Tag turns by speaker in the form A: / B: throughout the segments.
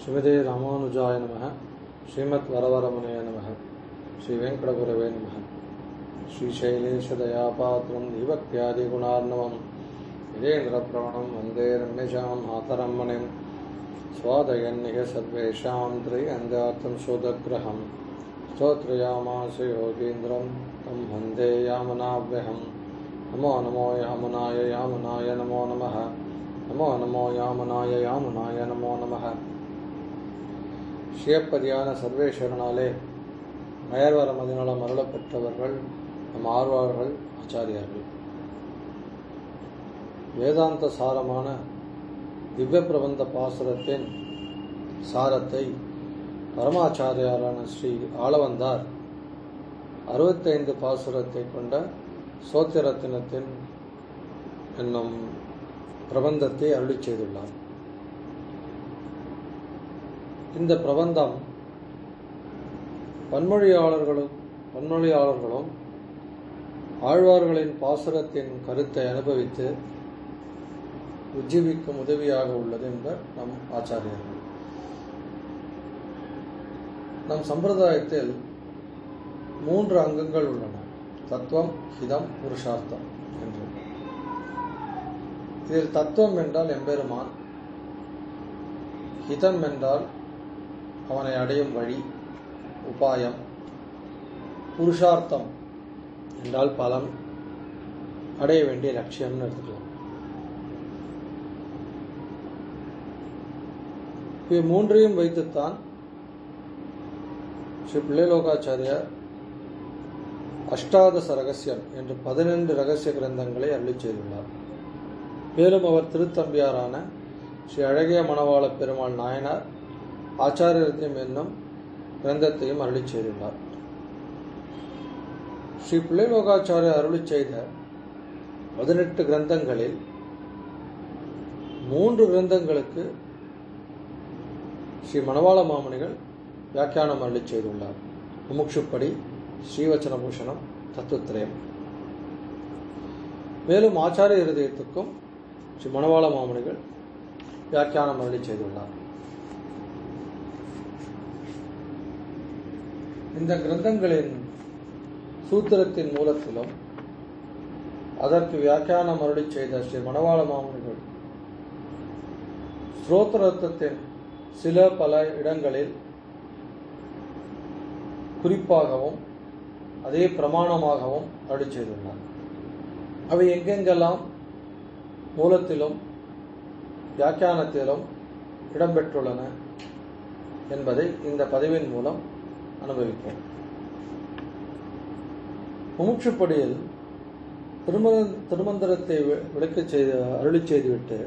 A: ஸ்ரீமதே ராமானுஜாய நமः ஸ்ரீமத் வரவரமணய நமः ஸ்ரீ வெங்கடகுரவே நமः ஸ்ரீசைலேஷதயாபாத்திரம் தீபக்தியாதிகுணார்ணவம் இதேந்திரபிரவணம் வந்தே ரம்யஜாம் மாதரம் மணிம் स्वादयन्निह सर्वेषां त्रयन्दार्थं शोधग्रहं स्तोत्रयामास योगीन्द्रं तं वन्दे यामनाव्यहं नमो नमो यामुनाय यामुनाय नमो नमः नमो नमो यामुनाय यामुनाय नमो நமः சிவப்பதியான சர்வேஸ்வரனாலே மயர்வர மதிநலம் அருளப் பெற்றவர்கள் நம் ஆழ்வார்கள் ஆச்சாரியார்கள் வேதாந்த சாரமான திவ்ய பிரபந்த பாசுரத்தின் சாரத்தை பரமாச்சாரியாரான ஸ்ரீ ஆளவந்தார் அறுபத்தைந்து பாசுரத்தை கொண்ட சோத்திரத்தினத்தின் என்னும் பிரபந்தத்தை அருளி செய்துள்ளார் இந்த பிரபந்தம் பன்மொழியாளர்களும் பன்மொழியாளர்களும் ஆழ்வார்களின் பாசுரத்தின் கருத்தை அனுபவித்து உஜ்ஜீவிக்கும் உதவியாக உள்ளது என்பர் நம் ஆச்சாரியர்கள் நம் சம்பிரதாயத்தில் மூன்று அங்கங்கள் உள்ளன தத்துவம் ஹிதம் புருஷார்த்தம் என்று இதில் தத்துவம் என்றால் எம்பெருமான் ஹிதம் என்றால் அவனை அடையும் வழி உபாயம் புருஷார்த்தம் என்றால் பலன் அடைய வேண்டிய லட்சியம்னு எடுத்துக்கலாம் இவை மூன்றையும் வைத்துத்தான் ஸ்ரீ பிள்ளைலோகாச்சாரியார் அஷ்டாதச ரகசியம் என்று பதினெண்டு ரகசிய கிரந்தங்களை அருளி செய்துள்ளார் மேலும் அவர் திருத்தம்பியாரான ஸ்ரீ அழகிய மணவாள பெருமாள் நாயனார் ஆச்சாரியத்தியம் என்னும் கிரந்தத்தையும் அருளி செய்துள்ளார் ஸ்ரீ பிள்ளைலோகாச்சாரியர் அருளி செய்த பதினெட்டு கிரந்தங்களில் மூன்று கிரந்தங்களுக்கு ஸ்ரீ மணவாள மாமணிகள் வியாக்கியானம் அருளி செய்துள்ளார் முமுட்சுப்படி ஸ்ரீவச்சன பூஷணம் தத்துவத்திரயம் மேலும் ஆச்சாரிய இருதயத்துக்கும் ஸ்ரீ மணவாள மாமணிகள் வியாக்கியானம் அருளி செய்துள்ளார் இந்த கிரந்தங்களின் சூத்திரத்தின் மூலத்திலும் அதற்கு வியாக்கியானம் அருளி செய்த ஸ்ரீ மணவாள மாமணிகள் ஸ்ரோத்திரத்தின் சில பல இடங்களில் குறிப்பாகவும் அதே பிரமாணமாகவும் அருளி செய்துள்ளார் அவை எங்கெங்கெல்லாம் மூலத்திலும் வியாக்கியானத்திலும் இடம்பெற்றுள்ளன என்பதை இந்த பதிவின் மூலம் அனுபவிப்போம் முமுட்சுப்படியில் திரும திருமந்திரத்தை விளக்க செய்து அருளி செய்துவிட்டு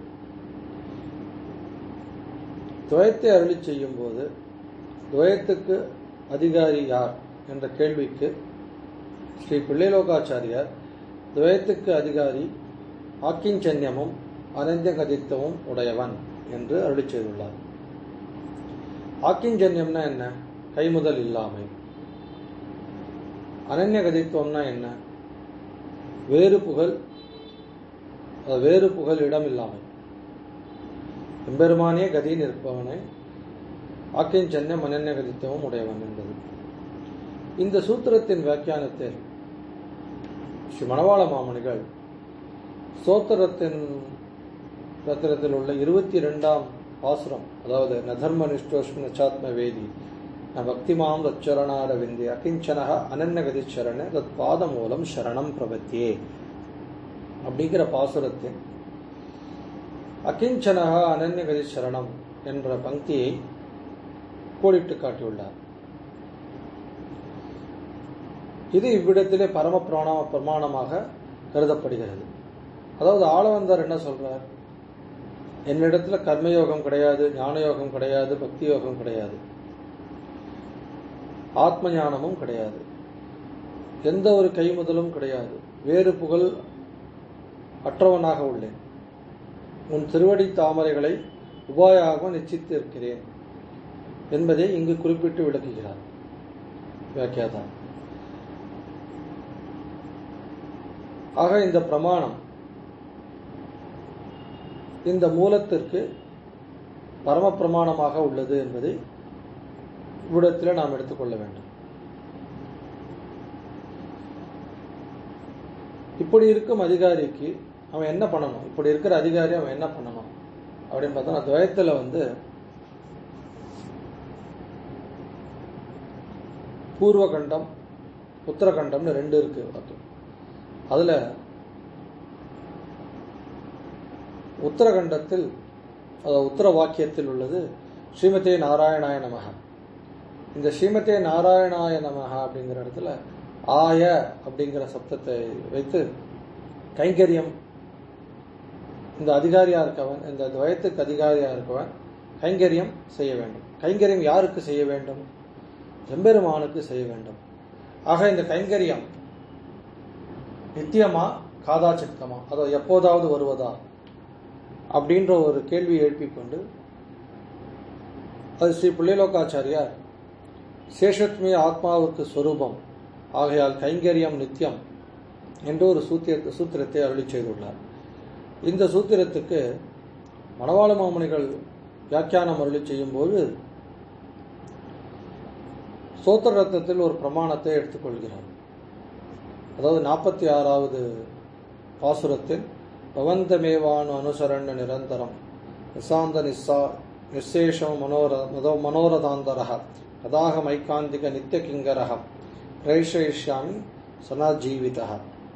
A: துவயத்தை அருளி செய்யும் போது துவயத்துக்கு அதிகாரி யார் என்ற கேள்விக்கு ஸ்ரீ பிள்ளைலோகாச்சாரியார் துவயத்துக்கு அதிகாரி ஆக்கிஞ்சன்யமும் அனந்திய கதித்துவம் உடையவன் என்று அருளி செய்துள்ளார் ஆக்கிஞ்சன்யம்னா என்ன கைமுதல் இல்லாமை அனன்ய கதித்துவம்னா என்ன வேறு புகழ் வேறு புகழ் இடம் இல்லாமை எம்பெருமானே கதி நிற்பவனை ஆக்கின் சென்னை மனநிய கதித்துவம் உடையவன் என்பது இந்த சூத்திரத்தின் வியாக்கியானத்தில் ஸ்ரீ மணவாள மாமணிகள் சோத்திரத்தின் ரத்திரத்தில் உள்ள இருபத்தி இரண்டாம் பாசுரம் அதாவது நதர்ம நிஷ்டோஷ்ம நச்சாத்ம வேதி ந பக்திமாம் தச்சரணார விந்தி அகிஞ்சனக அனன்யகதி சரண தத் பாத மூலம் சரணம் பிரபத்தியே அப்படிங்கிற பாசுரத்தின் அகிஞ்சனக அனன்யகதி சரணம் என்ற பங்கியை கோடிட்டு காட்டியுள்ளார் இது இவ்விடத்திலே பரம பிராண பிரமாணமாக கருதப்படுகிறது அதாவது ஆளவந்தார் என்ன சொல்றார் என்னிடத்துல கர்மயோகம் கிடையாது ஞான யோகம் கிடையாது பக்தி யோகம் கிடையாது ஆத்ம ஞானமும் கிடையாது எந்த ஒரு கைமுதலும் கிடையாது வேறு புகழ் அற்றவனாக உள்ளேன் உன் திருவடி தாமரைகளை உபாயாக நிச்சயித்து இருக்கிறேன் என்பதை இங்கு குறிப்பிட்டு விளக்குகிறார் வியாக்கியாதா ஆக இந்த பிரமாணம் இந்த மூலத்திற்கு பரம பிரமாணமாக உள்ளது என்பதை இவ்விடத்தில் நாம் எடுத்துக்கொள்ள வேண்டும் இப்படி இருக்கும் அதிகாரிக்கு அவன் என்ன பண்ணணும் இப்படி இருக்கிற அதிகாரி அவன் என்ன பண்ணணும் அப்படின்னு பார்த்தா துவயத்தில் வந்து பூர்வகண்டம் உத்தரகண்டம்னு ரெண்டு இருக்கு பார்த்தோம் அதுல உத்தரகண்டத்தில் அதாவது உத்தர வாக்கியத்தில் உள்ளது ஸ்ரீமதே நாராயணாய நமக இந்த ஸ்ரீமதே நாராயணாய நமக அப்படிங்கிற இடத்துல ஆய அப்படிங்கிற சப்தத்தை வைத்து கைங்கரியம் இந்த அதிகாரியா இருக்கவன் இந்த துவயத்துக்கு அதிகாரியா இருக்கவன் கைங்கரியம் செய்ய வேண்டும் கைங்கரியம் யாருக்கு செய்ய வேண்டும் எம்பெருமானுக்கு செய்ய வேண்டும் ஆக இந்த கைங்கரியம் நித்தியமா காதா சித்தமா அதோ எப்போதாவது வருவதா அப்படின்ற ஒரு கேள்வியை எழுப்பிக் கொண்டு அது ஸ்ரீ புள்ளிலோகாச்சாரியார் சேஷத்மி ஆத்மாவுக்கு சொரூபம் ஆகையால் கைங்கரியம் நித்தியம் என்று ஒரு சூத்திர சூத்திரத்தை அருளி செய்துள்ளார் இந்த சூத்திரத்துக்கு மணவாள மாமணிகள் வியாக்கியானம் அருளி செய்யும்போது சோத்திர ரத்னத்தில் ஒரு பிரமாணத்தை எடுத்துக்கொள்கிறார் அதாவது நாற்பத்தி ஆறாவது பாசுரத்தில் பவந்தமேவானு அனுசரண்ண நிரந்தரம் நிசாந்த நிஸ்ஸா நிசேஷம் மனோர மதோ மனோரதாந்தரக கதாக மைக்காந்திக நித்திய கிங்கரக பிரேஷயிஷ்யாமி சனா ஜீவிதா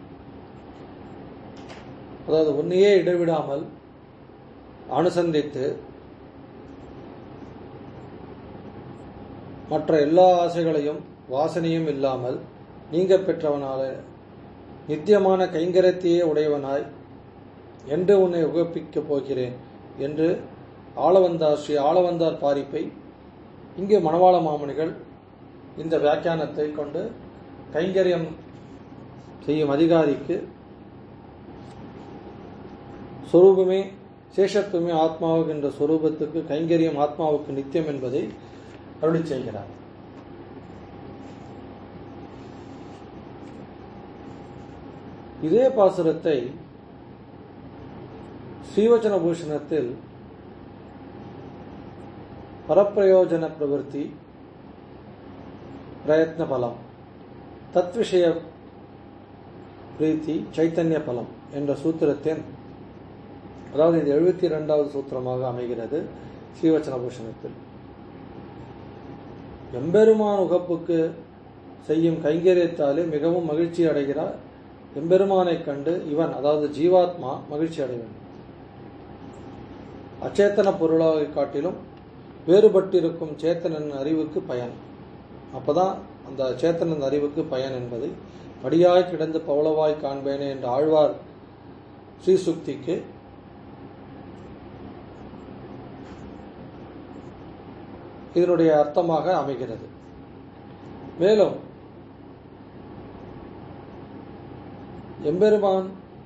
A: அதாவது உன்னையே இடைவிடாமல் அனுசந்தித்து மற்ற எல்லா ஆசைகளையும் வாசனையும் இல்லாமல் நீங்க பெற்றவனால நித்தியமான கைங்கரத்தையே உடையவனாய் என்று உன்னை உகப்பிக்கப் போகிறேன் என்று ஆளவந்தார் ஸ்ரீ ஆளவந்தார் பாரிப்பை இங்கே மணவாள மாமணிகள் இந்த வியாக்கியானத்தை கொண்டு கைங்கரியம் செய்யும் அதிகாரிக்கு சொரூபமே சேஷத்துவமே ஆத்மாவுக்கு என்ற சொரூபத்துக்கு கைங்கரியம் ஆத்மாவுக்கு நித்தியம் என்பதை அருளி செய்கிறார் இதே பாசுரத்தை ஸ்ரீவச்சன பூஷணத்தில் பரப்பிரயோஜன பிரவருத்தி பிரயத்ன பலம் தத்விஷய பிரீத்தி சைத்தன்ய பலம் என்ற சூத்திரத்தின் அதாவது இது எழுபத்தி இரண்டாவது சூத்திரமாக அமைகிறது ஸ்ரீவச்சன பூஷணத்தில் எம்பெருமான் உகப்புக்கு செய்யும் கைங்கரியத்தாலே மிகவும் மகிழ்ச்சி அடைகிறார் எம்பெருமானை கண்டு இவன் அதாவது ஜீவாத்மா மகிழ்ச்சி அடைய வேண்டும் அச்சேத்தன பொருளாக காட்டிலும் வேறுபட்டிருக்கும் சேத்தனன் அறிவுக்கு பயன் அப்பதான் அந்த சேத்தனன் அறிவுக்கு பயன் என்பதை படியாய் கிடந்து பவளவாய் காண்பேனே என்ற ஆழ்வார் ஸ்ரீசுக்திக்கு இதனுடைய அர்த்தமாக அமைகிறது மேலும் எம்பெருமான்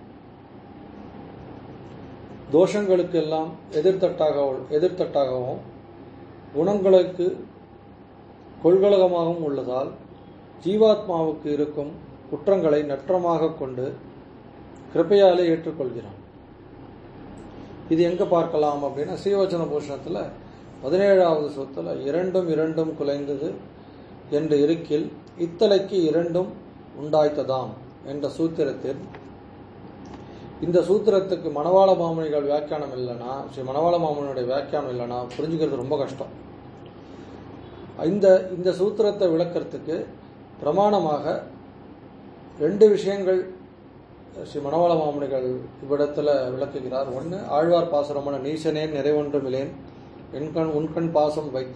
A: தோஷங்களுக்கெல்லாம் எதிர்த்தட்டாக எதிர்த்தட்டாகவும் குணங்களுக்கு கொள்கலகமாகவும் உள்ளதால் ஜீவாத்மாவுக்கு இருக்கும் குற்றங்களை நற்றமாக கொண்டு கிருப்பையாலே ஏற்றுக்கொள்கிறான் இது எங்க பார்க்கலாம் அப்படின்னா ஸ்ரீவச்சன பூஷணத்துல பதினேழாவது சொத்துல இரண்டும் இரண்டும் குலைந்தது என்று இருக்கில் இத்தலைக்கு இரண்டும் உண்டாய்த்ததாம் என்ற சூத்திரத்தில் இந்த சூத்திரத்துக்கு மணவாள மாமனிகள் வியாக்கியானம் இல்லைன்னா ஸ்ரீ மணவாள மாமனியுடைய வியாக்கியானம் இல்லைன்னா புரிஞ்சுக்கிறது ரொம்ப கஷ்டம் இந்த இந்த சூத்திரத்தை விளக்கறதுக்கு பிரமாணமாக ரெண்டு விஷயங்கள் ஸ்ரீ மணவாள மாமனிகள் இவ்விடத்துல விளக்குகிறார் ஒன்று ஆழ்வார் பாசுரமான நீசனேன் நிறைவொன்றுமிலேன் என்கண் உன்கண் பாசம் வைத்த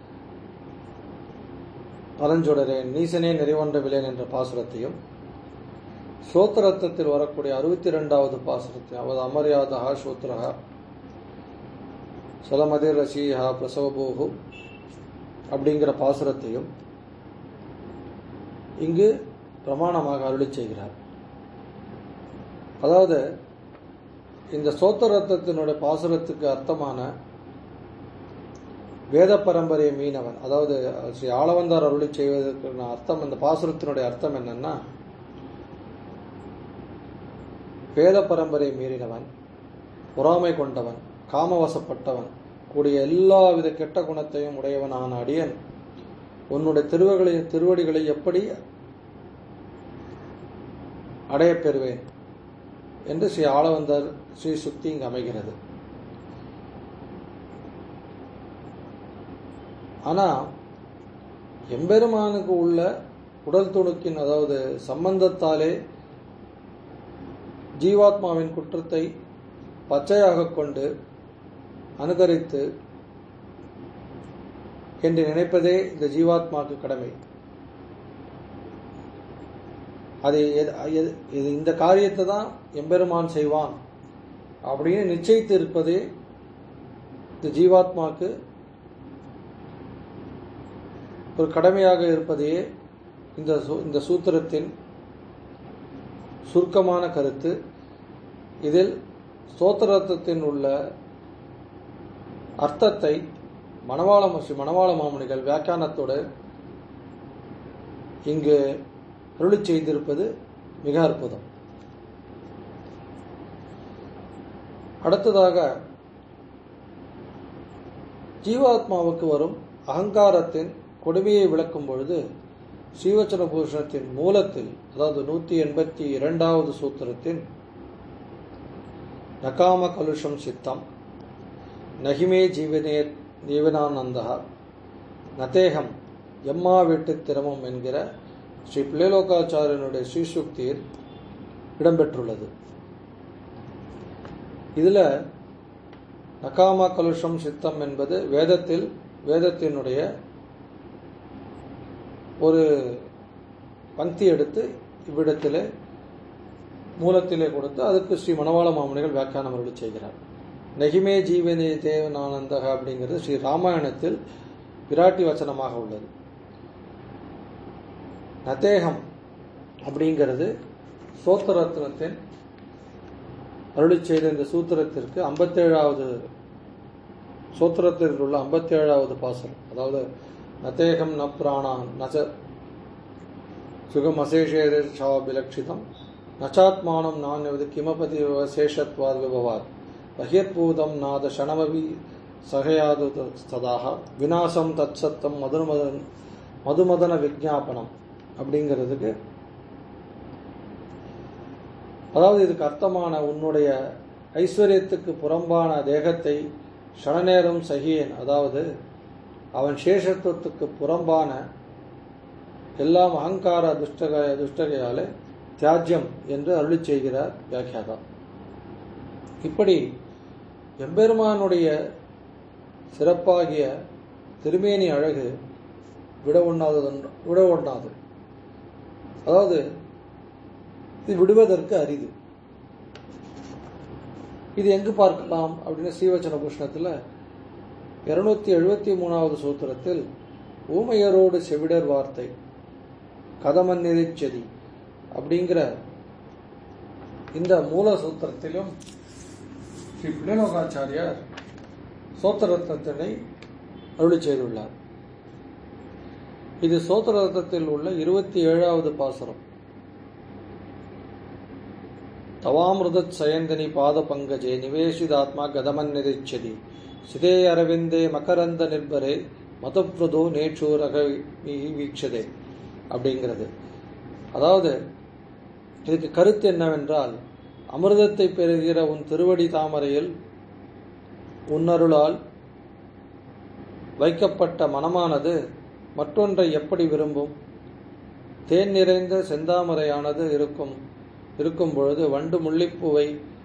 A: பரஞ்சுடரேன் நீசனே நிறைவொன்றுமிலேன் என்ற பாசுரத்தையும் சோத்திரத்தில் வரக்கூடிய அறுபத்தி ரெண்டாவது பாசுரத்தை அவது அமரியாதா சோத்ரா சலமதிர் ரசீஹா பிரசவபோகு அப்படிங்கிற பாசுரத்தையும் இங்கு பிரமாணமாக அருளி செய்கிறார் அதாவது இந்த சோத்தரத்தினுடைய பாசுரத்துக்கு அர்த்தமான வேத பரம்பரை மீனவன் அதாவது ஸ்ரீ ஆளவந்தார் அருளி செய்வதற்கு அர்த்தம் இந்த பாசுரத்தினுடைய அர்த்தம் என்னன்னா வேத பரம்பரை மீறினவன் பொறாமை கொண்டவன் காமவசப்பட்டவன் கூடிய எல்லாவித கெட்ட குணத்தையும் உடையவனான அடியன் உன்னுடைய திருவகளை திருவடிகளை எப்படி அடையப் பெறுவேன் என்று ஸ்ரீ ஆளவந்தர் ஸ்ரீ சுக்தி இங்கு அமைகிறது ஆனா எம்பெருமானுக்கு உள்ள உடல் துணுக்கின் அதாவது சம்பந்தத்தாலே ஜீவாத்மாவின் குற்றத்தை பச்சையாக கொண்டு அனுகரித்து என்று நினைப்பதே இந்த ஜீவாத்மாக்கு கடமை அது இது இந்த காரியத்தை தான் எம்பெருமான் செய்வான் அப்படின்னு நிச்சயித்து இருப்பதே இந்த ஜீவாத்மாக்கு ஒரு கடமையாக இருப்பதையே இந்த இந்த சூத்திரத்தின் சுருக்கமான கருத்து இதில் ஸ்தோத்திரத்தின் உள்ள அர்த்தத்தை மணவாள ஸ்ரீ மணவாள மாமுனிகள் வியாக்கியானத்தோடு இங்கு அருளி செய்திருப்பது மிக அற்புதம் அடுத்ததாக ஜீவாத்மாவுக்கு வரும் அகங்காரத்தின் கொடுமையை விளக்கும் பொழுது ஸ்ரீவச்சன பூஷணத்தின் மூலத்தில் அதாவது நூத்தி எண்பத்தி இரண்டாவது சூத்திரத்தின் நகாம கலுஷம் சித்தம் நகிமே ஜீவனே ஜீவனானந்தா நதேகம் எம்மா வீட்டு திரமம் என்கிற ஸ்ரீ பிள்ளைலோகாச்சாரியனுடைய ஸ்ரீசுக்தியில் இடம்பெற்றுள்ளது இதுல நகாமா கலுஷம் சித்தம் என்பது வேதத்தில் வேதத்தினுடைய ஒரு பந்தி எடுத்து இவ்விடத்திலே மூலத்திலே கொடுத்து அதுக்கு ஸ்ரீ மணவாள மாமுனிகள் வியாக்கியானம் அருள் செய்கிறார் நெகிமே ஜீவனே தேவனானந்தக அப்படிங்கிறது ஸ்ரீ ராமாயணத்தில் விராட்டி வச்சனமாக உள்ளது நதேகம் அப்படிங்கிறது சோத்திரத்தினத்தின் அருளி செய்த இந்த சூத்திரத்திற்கு ஐம்பத்தேழாவது சூத்திரத்தில் உள்ள ஐம்பத்தேழாவது பாசனம் அதாவது நதேகம் ந பிராணான் நச சுகமசேஷேஷாபிலட்சிதம் நச்சாத்மானம் நான்யவது கிமபதி சேஷத்வாத் விபவாத் பகிர்பூதம் நாத ஷணமபி சகையாது ததாக விநாசம் தத்சத்தம் மதுமதன் மதுமதன விஜாபனம் அப்படிங்கிறதுக்கு அதாவது இதுக்கு அர்த்தமான உன்னுடைய ஐஸ்வர்யத்துக்கு புறம்பான தேகத்தை ஷணநேரம் சகியேன் அதாவது அவன் சேஷத்துவத்துக்கு புறம்பான எல்லாம் அகங்கார துஷ்டக துஷ்டகையாலே தியாஜ்யம் என்று அருளி செய்கிறார் வியாக்கியாதா இப்படி எம்பெருமானுடைய சிறப்பாகிய திருமேனி அழகு விட ஒண்ணாதது விட ஒண்ணாது அதாவது இது விடுவதற்கு அரிது இது எங்கு பார்க்கலாம் அப்படின்னு ஸ்ரீவச்சன பூஷணத்தில் இருநூத்தி எழுபத்தி மூணாவது சூத்திரத்தில் ஊமையரோடு செவிடர் வார்த்தை கதமன்னிரிச்செதி அப்படிங்கிற இந்த மூல சூத்திரத்திலும் ஸ்ரீ பிள்ளலோகாச்சாரியார் சோத்திரத்தினை அருளி செய்துள்ளார் இது சோத்திரத்தில் உள்ள இருபத்தி ஏழாவது பாசுரம் தவாமிருதத் சயந்தினி பாத பங்கஜே நிவேசிதாத்மா கதமன் நிதிச்சதி சிதே அரவிந்தே மகரந்த நிர்பரே மதப்ருதோ நேற்றூரக வீட்சதே அப்படிங்கிறது அதாவது இதுக்கு கருத்து என்னவென்றால் அமிர்தத்தை பெறுகிற உன் திருவடி தாமரையில் உன்னருளால் வைக்கப்பட்ட மனமானது மற்றொன்றை எப்படி விரும்பும் தேன் நிறைந்த செந்தாமரையானது இருக்கும் இருக்கும் பொழுது வண்டு முள்ளிப்பூவை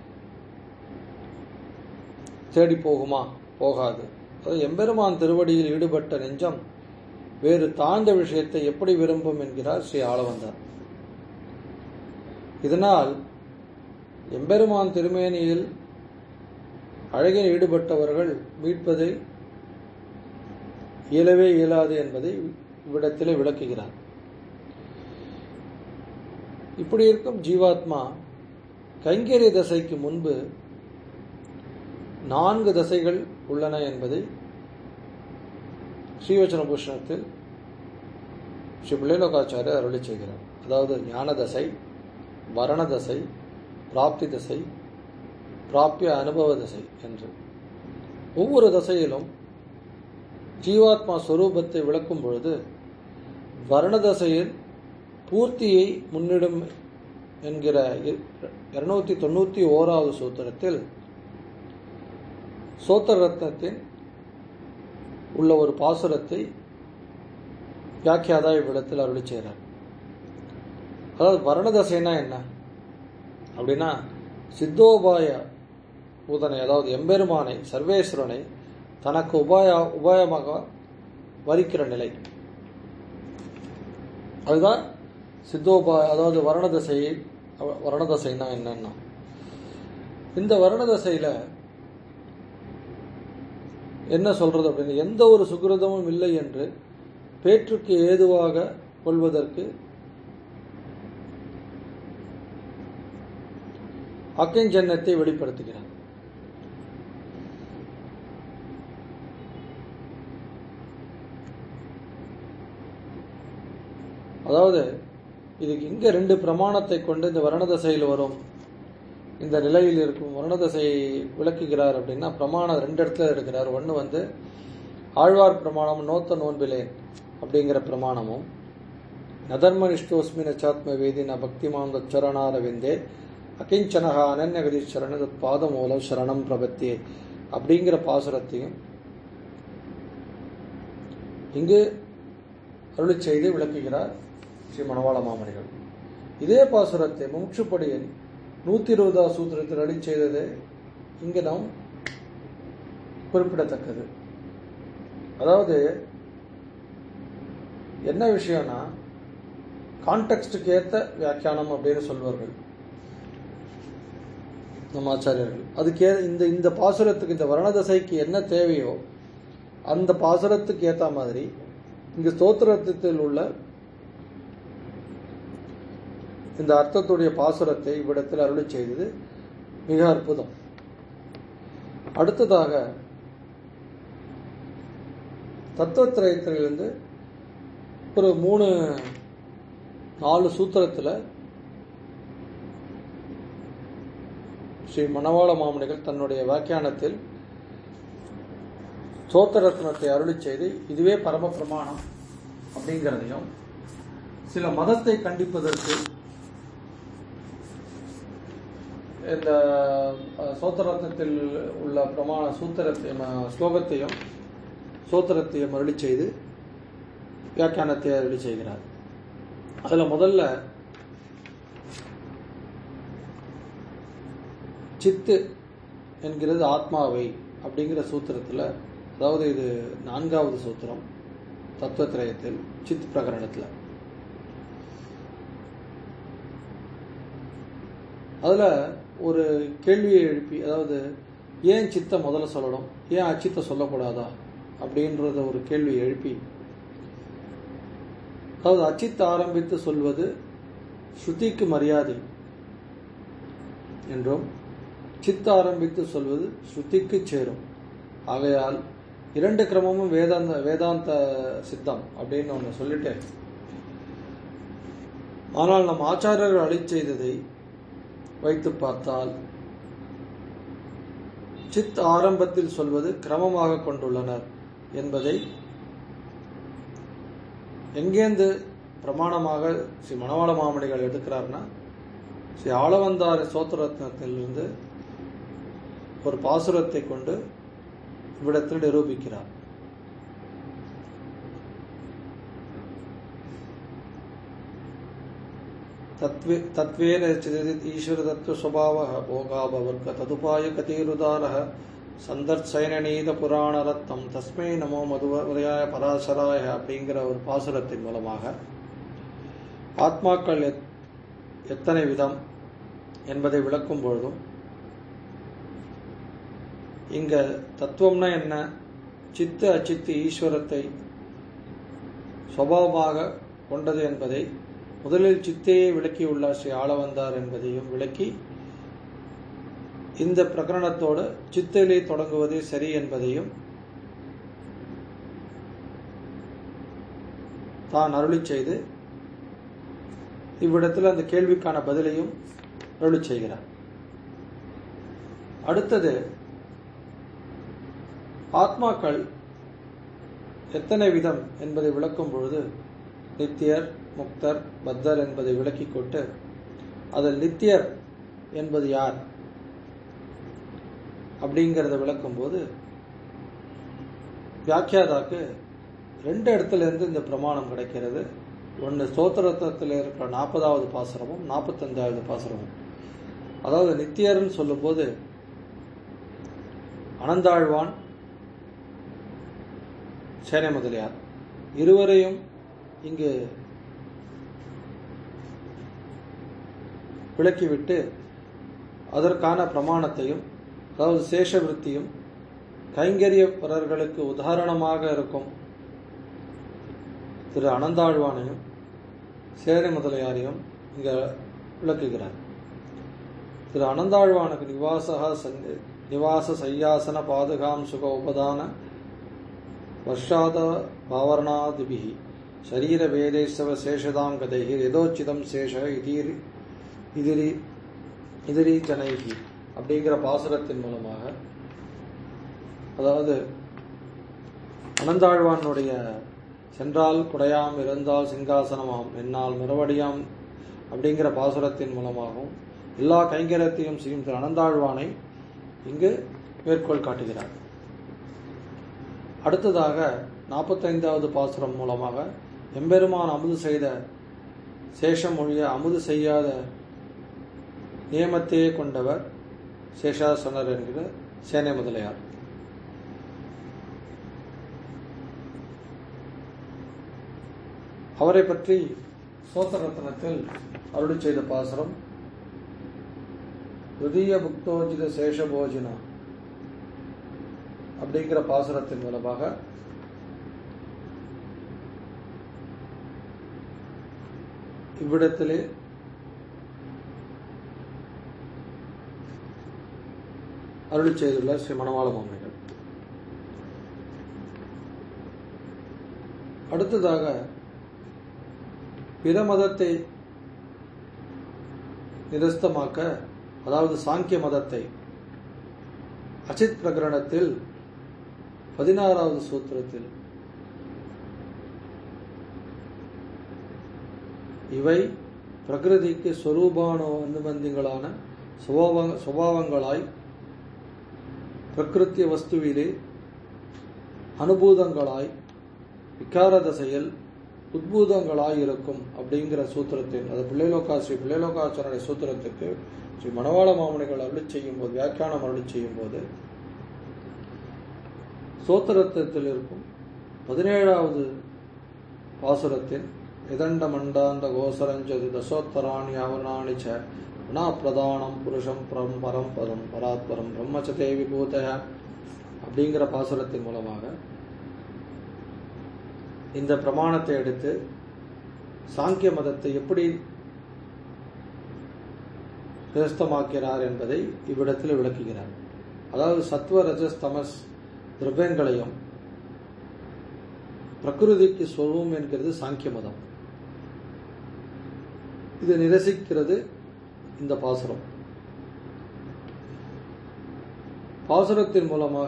A: தேடி போகுமா போகாது அது எம்பெருமான் திருவடியில் ஈடுபட்ட நெஞ்சம் வேறு தாழ்ந்த விஷயத்தை எப்படி விரும்பும் என்கிறார் ஸ்ரீ ஆளவந்தார் இதனால் எம்பெருமான் திருமேனியில் அழகில் ஈடுபட்டவர்கள் மீட்பதை இயலவே இயலாது என்பதை இவ்விடத்திலே விளக்குகிறார் இப்படி இருக்கும் ஜீவாத்மா கைங்கரிய தசைக்கு முன்பு நான்கு தசைகள் உள்ளன என்பதை ஸ்ரீவச்சன பூஷணத்தில் ஸ்ரீ பிள்ளைலோகாச்சாரியர் அருளி செய்கிறார் அதாவது ஞான தசை வரண தசை பிராப்தி தசை பிராப்பிய அனுபவ தசை என்று ஒவ்வொரு தசையிலும் ஜீவாத்மா ஸ்வரூபத்தை விளக்கும் பொழுது வர்ண தசையில் பூர்த்தியை முன்னிடும் என்கிற இருநூத்தி தொண்ணூத்தி ஓராவது சூத்திரத்தில் சோத்திர ரத்னத்தின் உள்ள ஒரு பாசுரத்தை வியாக்கியாதா இவ்விடத்தில் அருளி செய்கிறார் அதாவது வர்ணதசைனா என்ன அப்படின்னா சித்தோபாய பூதனை அதாவது எம்பெருமானை சர்வேஸ்வரனை தனக்கு உபாய உபாயமாக வரிக்கிற நிலை அதுதான் சித்தோபாய அதாவது வர்ணதசையை வர்ணதசைனா என்னன்னா இந்த வர்ணதசையில என்ன சொல்றது அப்படின்னு எந்த ஒரு சுகிருதமும் இல்லை என்று பேற்றுக்கு ஏதுவாக கொள்வதற்கு அக்கிஞ்சன்னத்தை வெளிப்படுத்துகிறார் அதாவது இதுக்கு இங்க ரெண்டு பிரமாணத்தை கொண்டு இந்த வர்ணதசையில் வரும் இந்த நிலையில் இருக்கும் வர்ணதசையை விளக்குகிறார் அப்படின்னா பிரமாணம் ரெண்டு இடத்துல எடுக்கிறார் ஒன்று வந்து ஆழ்வார் பிரமாணம் நோத்த நோன்பிலேன் அப்படிங்கிற பிரமாணமும் நதர்மனிஷ்டோஸ்மி நச்சாத்ம வேதின பக்திமாம் தச்சரணாரவிந்தே அகிஞ்சனக அனன்யகதி சரண தத் பாதமூலம் சரணம் பிரபத்தியே அப்படிங்கிற பாசுரத்தையும் இங்கு அருளி செய்து விளக்குகிறார் ஸ்ரீ மணவாள மாமணிகள் இதே பாசுரத்தை முமுட்சுப்படியின் நூத்தி இருபதா சூத்திரத்தில் அடி செய்தது இங்கு நாம் குறிப்பிடத்தக்கது அதாவது என்ன விஷயம்னா கான்டெக்ஸ்டுக்கு ஏற்ற வியாக்கியானம் அப்படின்னு சொல்வார்கள் நம்ம ஆச்சாரியர்கள் அதுக்கு இந்த இந்த பாசுரத்துக்கு இந்த வர்ணதசைக்கு என்ன தேவையோ அந்த பாசுரத்துக்கு ஏற்ற மாதிரி இங்கு ஸ்தோத்திரத்தில் உள்ள இந்த அர்த்தத்துடைய பாசுரத்தை இவ்விடத்தில் அருளி செய்தது மிக அற்புதம் அடுத்ததாக தத்துவத்திரயத்திலிருந்து ஒரு மூணு நாலு சூத்திரத்தில் ஸ்ரீ மணவாள மாமனிகள் தன்னுடைய வியாக்கியானத்தில் சோத்தரத்னத்தை அருளி செய்து இதுவே பரம பிரமாணம் அப்படிங்கிறதையும் சில மதத்தை கண்டிப்பதற்கு இந்த சோத்தரத்னத்தில் உள்ள பிரமாண சூத்திரத்தையும் ஸ்லோகத்தையும் சோத்திரத்தையும் அருளி செய்து வியாக்கியானத்தை அருளி செய்கிறார் அதில் முதல்ல சித்து என்கிறது ஆத்மாவை அப்படிங்கிற சூத்திரத்தில் அதாவது இது நான்காவது சூத்திரம் தத்துவத்திரயத்தில் சித் பிரகரணத்தில் அதில் ஒரு கேள்வியை எழுப்பி அதாவது ஏன் சித்தை முதல்ல சொல்லணும் ஏன் அச்சித்தை சொல்லக்கூடாதா அப்படின்றத ஒரு கேள்வியை எழுப்பி அதாவது அச்சித் ஆரம்பித்து சொல்வது ஸ்ருதிக்கு மரியாதை என்றும் சித்த ஆரம்பித்து சொல்வது ஸ்ருதிக்கு சேரும் ஆகையால் இரண்டு கிரமமும் வேதாந்த வேதாந்த சித்தம் அப்படின்னு ஒன்று சொல்லிட்டு ஆனால் நம் ஆச்சாரியர்கள் அழி செய்ததை வைத்து பார்த்தால் சித் ஆரம்பத்தில் சொல்வது கிரமமாக கொண்டுள்ளனர் என்பதை எங்கேந்து பிரமாணமாக ஸ்ரீ மணவாள மாமணிகள் எடுக்கிறார்னா ஸ்ரீ ஆளவந்தார சோத்திரத்னத்திலிருந்து ஒரு பாசுரத்தை கொண்டு இவ்விடத்தில் நிரூபிக்கிறார் तत्वे तत्वेन चिदित ईश्वर तत्व स्वभाव भोगाभवर्ग तदुपाय कतिरुदार சந்தர்சயனநீத புராண ரத்தம் தஸ்மை நமோ மதுவதயாய பராசராய அப்படிங்கிற ஒரு பாசுரத்தின் மூலமாக ஆத்மாக்கள் எத்தனை விதம் என்பதை விளக்கும் பொழுதும் இங்க தத்துவம்னா என்ன சித்து அச்சித்து ஈஸ்வரத்தை சுவாவமாக கொண்டது என்பதை முதலில் சித்தையே விளக்கியுள்ளார் ஸ்ரீ ஆளவந்தார் என்பதையும் விளக்கி இந்த பிரகரணத்தோடு சித்திலே தொடங்குவதே சரி என்பதையும் தான் அருளி செய்து இவ்விடத்தில் அந்த கேள்விக்கான பதிலையும் அருளி செய்கிறார் அடுத்தது ஆத்மாக்கள் எத்தனை விதம் என்பதை விளக்கும் பொழுது நித்தியர் முக்தர் பத்தர் என்பதை விளக்கிக் கொண்டு அதில் நித்தியர் என்பது யார் அப்படிங்கிறத விளக்கும் போது வியாக்கியாதாக்கு ரெண்டு இடத்துல இருந்து இந்த பிரமாணம் கிடைக்கிறது ஒன்று ஸ்தோத்திரத்தில் இருக்கிற நாற்பதாவது பாசுரமும் நாற்பத்தஞ்சாவது பாசுரமும் அதாவது நித்தியர்னு சொல்லும்போது அனந்தாழ்வான் சேனை முதலியார் இருவரையும் இங்கு விளக்கிவிட்டு அதற்கான பிரமாணத்தையும் அதாவது சேஷவிருத்தியும் கைங்கரியப்பரர்களுக்கு உதாரணமாக இருக்கும் திரு அனந்தாழ்வானையும் சேனை முதலியாரையும் இங்க விளக்குகிறார் திரு அனந்தாழ்வானுக்கு நிவாசகா சந்தி நிவாச சையாசன பாதுகாம் சுக உபதான வர்ஷாத பாவரணாதிபிகி சரீர வேதேஸ்வ சேஷதாம் கதைகி எதோச்சிதம் சேஷ இதிரி இதிரி இதிரி ஜனைகி அப்படிங்கிற பாசுரத்தின் மூலமாக அதாவது அனந்தாழ்வானுடைய சென்றால் குடையாம் இருந்தால் சிங்காசனமாம் என்னால் மறுபடியாம் அப்படிங்கிற பாசுரத்தின் மூலமாகவும் எல்லா கைங்கரத்தையும் செய்யும் திரு அனந்தாழ்வானை இங்கு மேற்கோள் காட்டுகிறார் அடுத்ததாக நாற்பத்தைந்தாவது பாசுரம் மூலமாக எம்பெருமான் அமுது செய்த சேஷம் மொழிய அமுது செய்யாத நியமத்தையே கொண்டவர் சேஷாசனர் என்கிற சேனை முதலியார் அவரை பற்றி சோத்தரத்னத்தில் அருளி செய்த பாசுரம் ருதிய புக்தோஜித சேஷபோஜினா அப்படிங்கிற பாசுரத்தின் மூலமாக இவ்விடத்திலே அருளி செய்துள்ள ஸ்ரீ மணவாள மாமனிகள் அடுத்ததாக பிற மதத்தை நிரஸ்தமாக்க அதாவது சாங்கிய மதத்தை அச்சித் பிரகரணத்தில் பதினாறாவது சூத்திரத்தில் இவை பிரகிருதிக்கு ஸ்வரூபான அனுபந்திகளான சுபாவ சுபாவங்களாய் பிரகிருத்திய வஸ்துவிலே அனுபூதங்களாய் விகார தசையில் உத்பூதங்களாய் இருக்கும் அப்படிங்கிற சூத்திரத்தின் அது பிள்ளைலோகா ஸ்ரீ பிள்ளைலோகாச்சாரிய சூத்திரத்துக்கு ஸ்ரீ மணவாள மாமனிகள் அருளி செய்யும் போது வியாக்கியானம் அருளி செய்யும் போது சோத்திரத்தில் இருக்கும் பதினேழாவது பாசுரத்தின் இதண்ட மண்டாந்த கோசரஞ்சது தசோத்தராணி அவனானி ச குணா பிரதானம் புருஷம் பரம் பரம் பதம் பராத்பரம் பிரம்மச்சதே விபூத அப்படிங்கிற பாசுரத்தின் மூலமாக இந்த பிரமாணத்தை எடுத்து சாங்கிய மதத்தை எப்படி நிரஸ்தமாக்கிறார் என்பதை இவ்விடத்தில் விளக்குகிறார் அதாவது சத்வ ரஜஸ் தமஸ் திரவியங்களையும் பிரகிருதிக்கு சொல்வோம் என்கிறது சாங்கிய மதம் இது நிரசிக்கிறது இந்த பாசுரம் பாசுரத்தின் மூலமாக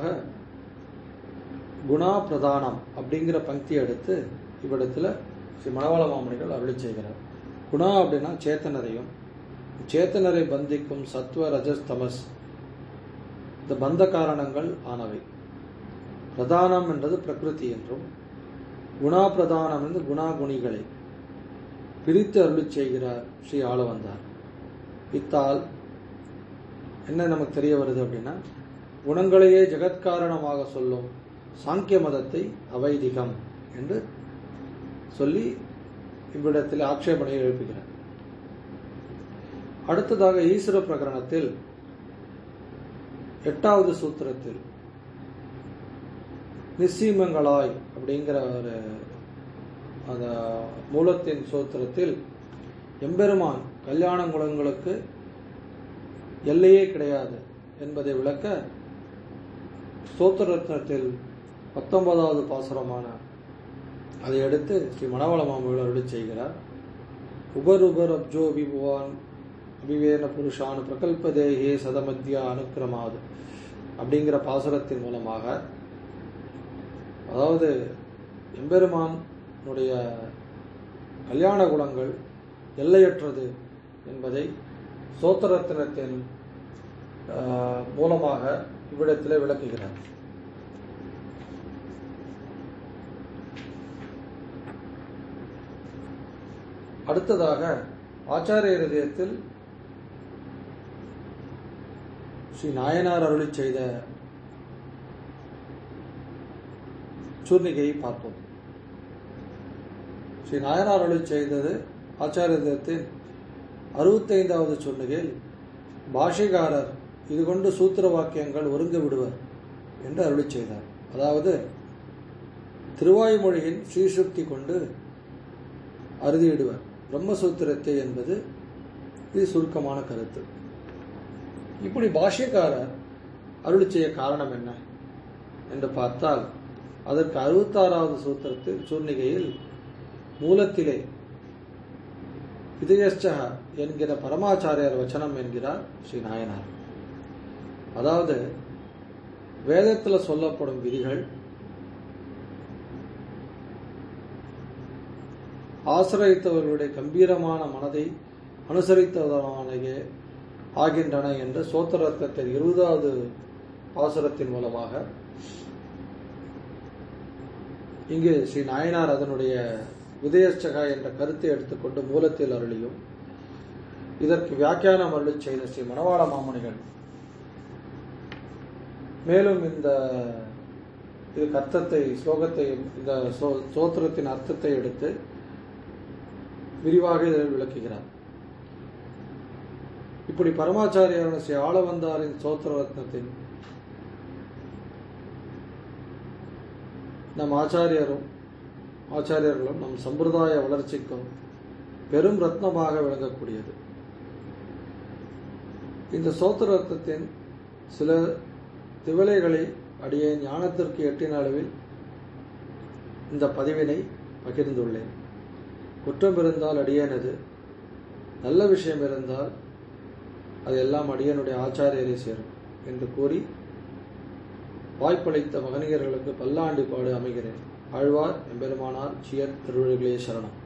A: குணா பிரதானம் அப்படிங்கிற பங்கி எடுத்து இவ்விடத்தில் ஸ்ரீ மணவாள மாமனிகள் அருளி செய்கிறார் குணா அப்படின்னா சேத்தனரையும் சேத்தனரை பந்திக்கும் சத்வ ரஜஸ் தமஸ் இந்த பந்த காரணங்கள் ஆனவை பிரதானம் என்றது பிரகிருதி என்றும் குணா பிரதானம் என்று குணா குணிகளை பிரித்து அருளி செய்கிறார் ஸ்ரீ ஆளவந்தார் இத்தால் என்ன நமக்கு தெரிய வருது அப்படின்னா குணங்களையே ஜெகத்காரணமாக சொல்லும் சாங்கிய மதத்தை அவைதிகம் என்று சொல்லி இவ்விடத்தில் ஆட்சேபனையை எழுப்புகிறார் அடுத்ததாக ஈஸ்வர பிரகரணத்தில் எட்டாவது சூத்திரத்தில் நிச்சீமங்களாய் அப்படிங்கிற ஒரு அந்த மூலத்தின் சூத்திரத்தில் எம்பெருமான் கல்யாண குணங்களுக்கு எல்லையே கிடையாது என்பதை விளக்க ஸ்தோத்திரத்னத்தில் பத்தொன்பதாவது பாசுரமான அதை எடுத்து ஸ்ரீ மணவள மாமகள் அருளி செய்கிறார் உபர் உபர் அப்ஜோ அபிபுவான் அபிவேன புருஷான் பிரகல்பதேகே சதமத்தியா அனுக்கிரமாது அப்படிங்கிற பாசுரத்தின் மூலமாக அதாவது எம்பெருமானுடைய கல்யாண குணங்கள் எல்லையற்றது என்பதை சோத்திரத்தினத்தின் ஆஹ், மூலமாக இவ்விடத்தில் விளக்குகிறார் அடுத்ததாக ஆச்சாரிய ஹிருதயத்தில் ஸ்ரீ நாயனார் அருளி செய்த சூர்ணிகையை பார்ப்போம் ஸ்ரீ நாயனார் அருளி செய்தது ஆச்சாரிய ஹிருதயத்தின் அறுபத்தைந்தாவது சூர்ணிகையில் பாஷிகாரர் இது கொண்டு சூத்திர வாக்கியங்கள் ஒருங்க விடுவர் என்று அருளி செய்தார் அதாவது திருவாய்மொழியின் ஸ்ரீசுக்தி கொண்டு அறுதியிடுவர் பிரம்மசூத்திரத்தை என்பது இது சுருக்கமான கருத்து இப்படி பாஷ்யக்காரர் அருளி செய்ய காரணம் என்ன என்று பார்த்தால் அதற்கு அறுபத்தாறாவது சூத்திரத்தில் சூர்ணிகையில் மூலத்திலே விதயஷ்டக என்கிற பரமாச்சாரியர் வச்சனம் என்கிறார் ஸ்ரீ நாயனார் அதாவது வேதத்தில் சொல்லப்படும் விதிகள் ஆசிரியத்தவர்களுடைய கம்பீரமான மனதை அனுசரித்தவர்களானே ஆகின்றன என்ற சோத்திரத்தின் இருபதாவது பாசுரத்தின் மூலமாக இங்கு ஸ்ரீ நாயனார் அதனுடைய விதயச்சகா என்ற கருத்தை எடுத்துக்கொண்டு மூலத்தில் அருளியும் இதற்கு வியாக்கியானம் அருளி செய்த ஸ்ரீ மணவாள மாமணிகள் மேலும் இந்த இதுக்கு அர்த்தத்தை ஸ்லோகத்தை இந்த சோ- சோத்திரத்தின் அர்த்தத்தை எடுத்து விரிவாக இதில் விளக்குகிறார் இப்படி பரமாச்சாரியான ஸ்ரீ ஆளவந்தாரின் சோத்திர ரத்னத்தின் நம் ஆச்சாரியரும் ஆச்சாரியர்களும் நம் சம்பிரதாய வளர்ச்சிக்கும் பெரும் ரத்னமாக விளங்கக்கூடியது இந்த சோத்திர ரத்னத்தின் சில திவலைகளை அடியே ஞானத்திற்கு எட்டின அளவில் இந்த பதிவினை பகிர்ந்துள்ளேன் குற்றம் இருந்தால் அடியேனது நல்ல விஷயம் இருந்தால் அது எல்லாம் அடியனுடைய ஆச்சாரியரை சேரும் என்று கூறி வாய்ப்பளித்த மகனியர்களுக்கு பல்லாண்டு பாடு அமைகிறேன் ஆழ்வார் எம்பெருமானார் சியர் திருவள்ளுகளே சரணம்